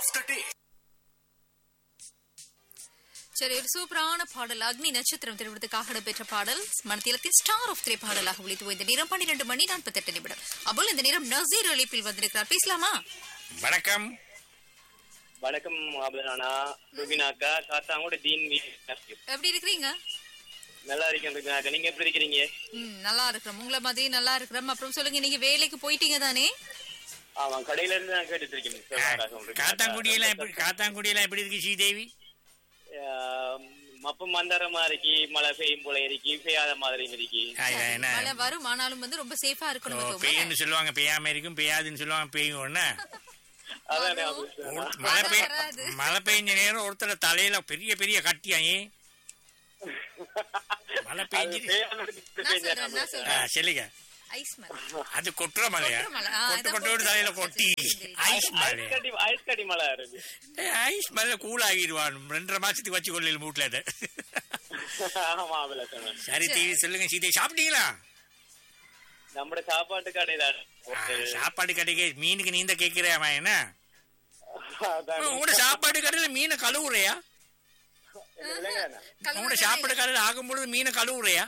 yesterday. சரி ஒரு சூப்பரான பாடல் அக்னி நட்சத்திரம் திரைப்படத்துக்காக இடம்பெற்ற பாடல் மனத்திலத்தின் ஸ்டார் ஆஃப் திரை பாடலாக ஒழித்து இந்த நேரம் பன்னிரண்டு மணி நாற்பத்தெட்டு நிமிடம் அபுல் இந்த நேரம் நசீர் அழைப்பில் வந்திருக்கிறார் பேசலாமா வணக்கம் வணக்கம் அபுதானா ருபினாக்கா காத்தாங்கூட தீன் வீ- எப்படி இருக்கிறீங்க நல்லா இருக்கேன் ருபினாக்கா நீங்க எப்படி இருக்கிறீங்க ம் நல்லா இருக்கிறோம் உங்களை மாதிரி நல்லா இருக்கிறோம் அப்புறம் சொல்லுங்க நீங்க வேலைக்கு போயிட்டீங்க தானே ஆமா கடையில இருந்து நான் கேட்டுட்டு இருக்கேன் சிவகாரகம் ருபினாக்கா. காத்தாங்குடியெல்லாம் எப்படி காத்தாங்குடியெல்லாம் எப்படி இருக்கு ஸ்ரீதேவி ஆஹ், மப்பு மந்தரமா இருக்கு மழை பெய்யும் போல இருக்கு பெய்யாத மாதிரி இருக்கு ஆ, இது என்ன மழை வரும் ஆனாலும் வந்து ரொம்ப சேஃபா ஓ, இருக்கணும் மத்தவங்க. பெய்யும்னு சொல்லுவாங்க பெய்யாம இருக்கும் பெய்யாதுன்னு சொல்லுவாங்க பெய்யும் ஒண்ணு அதானே வரும். அபுதானா. ஒரு- மழை பெய் வராது. மழை பெய்ஞ்ச நேரம் ஒருத்தர் தலையில பெரிய பெரிய கட்டியா ஏன் மழை அது பெய்ஞ்சு பெய்யாம இருக்கு, நான் பெய்ஞ்சா சொல்றேன், நான் ஆ, சொல்றேன். சொல்லுங்க ஐஸ் மலை அது கொட்டுற மலையா கொட்டுற மலை. ஆ, கொட்டு இதான் கொட்டோடு தலையில கொட்டி சரி, ஐஸ் மலை ஐஸ் கட்டி ஐஸ் கட்டி மழை இருக்கு ஐஸ் மலை கூல் ஆகிடுவான் ரெண்டரை மாசத்துக்கு வச்சு கொள்ளையில மூட்டில் அது ஆமா அபிலாஷனா சரி டிவி சொல்லுங்க சீதை சாப்பிட்டீங்களா നമ്മുടെ சாப்பாட்டு கடை தான் ஆ, சாப்பாடு கடைக்கு மீனுக்கு நீந்த கேட்கிறேன் என்ன அதான். உங்களோட சாப்பாடு கடையில மீனை கழுவுறையா இல்லைங்க. உங்களோட சாப்பாடு கடையில ஆகும்பொழுது மீனை கழுவுறையா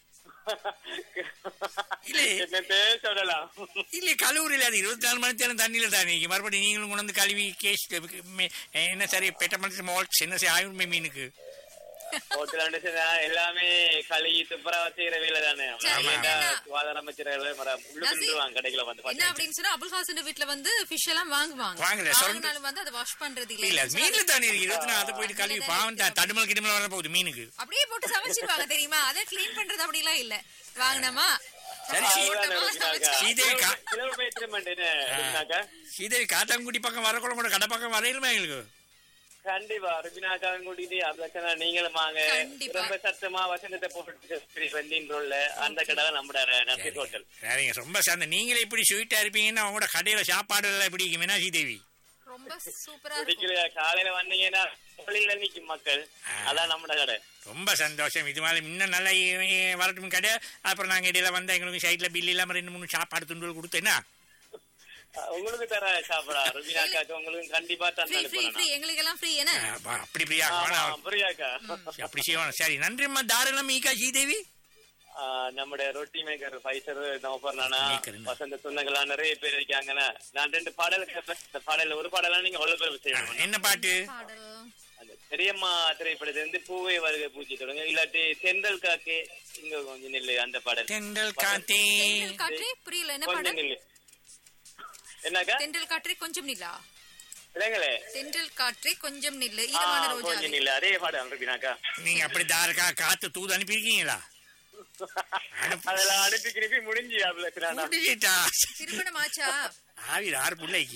இல்லை. என்னத்தே சொல்லலாம் இல்ல கழுவுறையில அது இருபத்தி நாலு மணி நேரம் தண்ணியில தானே மறுபடியும் நீங்களும் கொண்டு வந்து கழுவி கேஸ் என்ன சரி பெட்ட மணி மால்ட் என்ன சரி ஆயுர்மே மீனுக்கு ஹோட்டல் எல்லாமே கழுகி துப்புரா செய்யற வேலை தானே சரி, ஏன்டா என்ன? சுகாதார அமைச்சர்கள் உள்ளுக்குண்டுவாங்க கடைகளை வந்து என்ன பாத்தீங்கன்னா. அப்படின்னு சொன்னா அபுல் ஹாசன் வீட்ல வந்து ஃபிஷ் எல்லாம் வாங்குவாங்க வாங்கல, சொந்த- வாங்கினாலும் வந்து அதை வாஷ் பண்றது இல்ல இல்ல அது மீன்ல தானே இருக்கு இருபத்தி நாலு அதை போயிட்டு கழுவி அதுல பாவம் இருக்கு. தடுமல் கிடுமல் வர போகுது மீனுக்கு அப்படியே போட்டு சமைச்சிருவாங்க தெரியுமா அதை க்ளீன் பண்றது அப்படிலாம் இல்ல வாங்கினமா சரி, சீ- அவ்வளவுதானே ருபினாக்கா. சீதேவி கா- கிலோ பேசுறேன் என்ன ருபினாக்கா? சீதை காத்தாங்குடி பக்கம் வரக்குள்ள கூட கடை பக்கம் வரையிலுமா எங்களுக்கு கண்டிப்பா ருபினாக்காவும் கூட்டிட்டு அப்ளக்கனா நீங்களும் வாங்க கண்டிப்பா. ரொம்ப சத்தமா வசந்தத்தை போட்டு வெந்தின் ரோல்ல அந்த கடை தான் நம்மட நசீர் ஹோட்டல் சரிங்க ரொம்ப சந்த நீங்களே இப்படி ஸ்வீட்டா இருப்பீங்கன்னா அவங்களோட கடையில சாப்பாடு எல்லாம் எப்படி இருக்குமே சீதேவி ரொம்ப சூப்பரா இருக்கும் குடிக்கிற காலையில வந்தீங்கன்னா தொழில நிக்கும் மக்கள் அதான் நம்மட கடை ரொம்ப சந்தோஷம் இது மாதிரி இன்னும் நல்லா இ- இ- வரட்டும் கடை அப்புறம் நாங்க இடையில வந்தா எங்களுக்கு சைட்ல பில் இல்லாம ரெண்டு மூணு சாப்பாடு துண்டுகள் கொடுத்தேன்னா அஹ் உங்களுக்கு தர சாப்பிடா ருபினாக்காக்கு உங்களுக்கு கண்டிப்பா ஃப்ரீ தந்தாலும் ஃப்ரீ ஃப்ரீ எங்களுக்கு எல்லாம் ஃப்ரீ என்ன அப்படி பிரியா ஆமா புரியாக்கா அப்படி செய்வாங்க சரி நன்றிம்மா தாராளம் ஈகா ஸ்ரீதேவி ஆஹ் நம்முடைய ரொட்டி மேக்கர் ஃபைசர் நவபர் நானா Maker என்ன? வசந்த சொந்தங்களா நிறைய பேர் இருக்காங்கன்னா நான் ரெண்டு பாடல் கேட்பேன் இந்த பாடல்ல ஒரு பாடலாம் நீங்க அவ்வளவு பேர் செய்யணும் என்ன பாட்டு பாடல் அந்த பெரியம்மா திரைப்படத்துல இருந்து பூவே வருக பூச்சி தொடங்க இல்லாட்டி செந்தல் காக்கே இங்க கொஞ்சம் நில்லு அந்த பாடல் தென்றல் காத்தே தென்றல் காற்றே புரியல என்ன கொஞ்சம் பாடல் நில்லு என்னக்கா தென்றல் காற்றே கொஞ்சம் நில்லா இல்லைங்களே தென்றல் காற்றே கொஞ்சம் நில்லு ஆ, ஈரமான ரோஜா கொஞ்சம் நில்லு அதே பாடல் இருப்பினாக்கா நீங்க அப்படி தாரக்கா காத்து தூது அனுப்பியிருக்கீங்களா அதெல்லாம் அனுப்பி கிருப்பி முடிஞ்சு அவ்வளவு முடிஞ்சிட்டா திருமணம் ஆச்சா ஆவி ஆறு பிள்ளைக்கு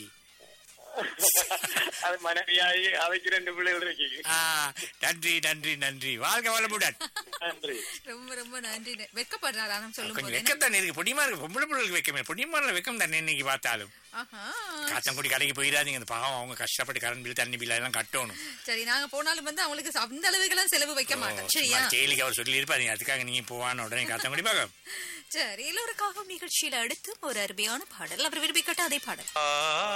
அது மனைவியாகி அவைக்கு ரெண்டு பிள்ளைகள் இருக்கீங்க ஆ, நன்றி நன்றி நன்றி வாழ்க வளமுடன் நன்றி ரொம்ப ரொம்ப நன்றி வெக்கப்படுறாரா நான் சொல்லும் கொஞ்சம் போது வெக்கம் தானே இருக்கு பொடிமா இருக்கு பொம்பளை பிள்ளைகளுக்கு வெக்கமே பொடிமாரில் வெக்கம் தானே இன்னைக்கு பார்த்தாலும் ஆஹா காத்தங்குடி கடைக்கு போயிடாதீங்க இந்த பாவம் அவங்க கஷ்டப்பட்டு கரண்ட் பில் தண்ணி பில் எல்லாம் கட்டணும் சரி நாங்க போனாலும் வந்து அவங்களுக்கு அந்த அளவுக்கெல்லாம் செலவு வைக்க மாட்டோம் சரியா ஜெயிலுக்கு அவர் சொல்லி இருப்பாரு அதுக்காக நீங்க போவான்னு உடனே காத்தங்குடி பார்க்க சரி எல்லோருக்காகவும் நிகழ்ச்சியில அடுத்து ஒரு அருமையான பாடல் அவர் விரும்பி கேட்ட அதே பாடல் Ah.